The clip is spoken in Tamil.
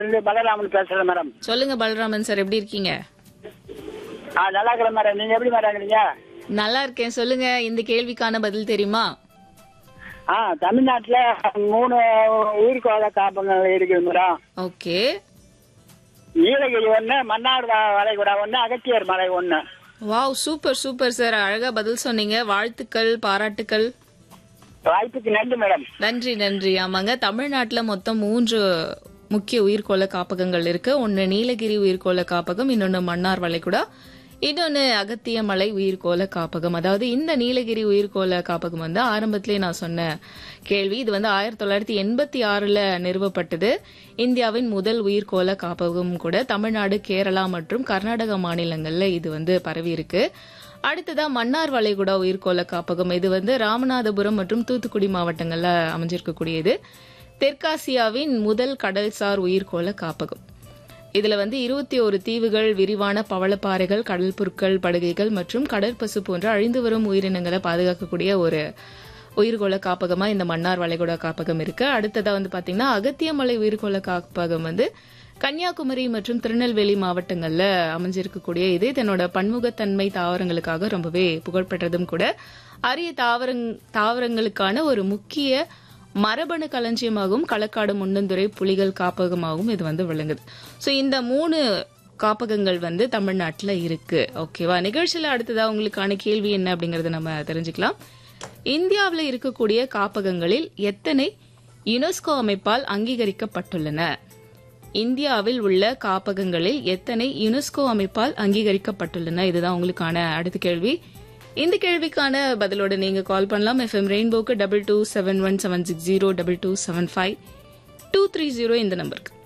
இருந்து பலராமன் பேசுறேன் மேடம் சொல்லுங்க பலராமன் சார் எப்படி இருக்கீங்க ஆ நல்லா இருக்கிறேன் மேடம் நீங்க எப்படி மேடம் இருக்கிறீங்க நல்லா இருக்கேன் சொல்லுங்க இந்த கேள்விக்கான பதில் தெரியுமா ஆ தமிழ்நாட்டுல மூணு உயிர்கோள காப்பகங்கள் இருக்குது மேடம் ஓகே நீலகிரி ஒண்ணு மன்னார் வ- வளைகுடா ஒண்ணு அகத்தியர் மலை ஒண்ணு வாவ் சூப்பர் சூப்பர் சார் அழகா பதில் சொன்னீங்க வாழ்த்துக்கள் பாராட்டுக்கள் வாய்ப்புக்கு நன்றி மேடம் நன்றி நன்றி ஆமாங்க தமிழ்நாட்டுல மொத்தம் மூன்று முக்கிய உயிர்கோள காப்பகங்கள் இருக்கு ஒன்னு நீலகிரி உயிர்கோள காப்பகம் இன்னொன்னு மன்னார் வளைகுடா இன்னொன்னு அகத்தியமலை உயிர்கோள காப்பகம் அதாவது இந்த நீலகிரி உயிர்கோள காப்பகம் வந்து ஆரம்பத்திலே நான் சொன்ன கேள்வி இது வந்து ஆயிரத்தி தொள்ளாயிரத்தி எண்பத்தி ஆறுல நிறுவப்பட்டது இந்தியாவின் முதல் உயிர்கோள காப்பகம் கூட தமிழ்நாடு கேரளா மற்றும் கர்நாடக மாநிலங்கள்ல இது வந்து பரவி இருக்கு அடுத்ததா மன்னார் வளைகுடா உயிர்கோள காப்பகம் இது வந்து ராமநாதபுரம் மற்றும் தூத்துக்குடி மாவட்டங்கள்ல அமைஞ்சிருக்கக்கூடியது தெற்காசியாவின் முதல் கடல்சார் உயிர்கோள காப்பகம் இதுல வந்து இருபத்தி ஒரு தீவுகள் விரிவான பவளப்பாறைகள் கடல் புற்கள் படுகைகள் மற்றும் கடற்பசு போன்ற அழிந்து வரும் உயிரினங்களை பாதுகாக்கக்கூடிய ஒரு உயிர்கோள காப்பகமா இந்த மன்னார் வளைகுடா காப்பகம் இருக்கு அடுத்ததா வந்து பாத்தீங்கன்னா அகத்தியமலை உயிர்கோள காப்பகம் வந்து கன்னியாகுமரி மற்றும் திருநெல்வேலி மாவட்டங்கள்ல அமைஞ்சிருக்கக்கூடிய இது தன்னோட பன்முகத்தன்மை தாவரங்களுக்காக ரொம்பவே புகழ்பெற்றதும் கூட அரிய தாவரங் தாவரங்களுக்கான ஒரு முக்கிய மரபணு களஞ்சியமாகவும் களக்காடு முன்னந்துறை புலிகள் காப்பகமாகவும் இது வந்து விளங்குது சோ இந்த மூணு காப்பகங்கள் வந்து தமிழ்நாட்டுல இருக்கு ஓகேவா நிகழ்ச்சியில அடுத்ததா உங்களுக்கான கேள்வி என்ன அப்படிங்கறத நம்ம தெரிஞ்சுக்கலாம் இந்தியாவில் இருக்கக்கூடிய காப்பகங்களில் எத்தனை யுனெஸ்கோ அமைப்பால் அங்கீகரிக்கப்பட்டுள்ளன இந்தியாவில் உள்ள காப்பகங்களில் எத்தனை யுனெஸ்கோ அமைப்பால் அங்கீகரிக்கப்பட்டுள்ளன இதுதான் உங்களுக்கான அடுத்த கேள்வி இந்த கேள்விக்கான பதிலோட நீங்க கால் பண்ணலாம் எஃப்எம் ரெயின்போக்கு double two seven one seven six zero double two seven five two three zero இந்த நம்பருக்கு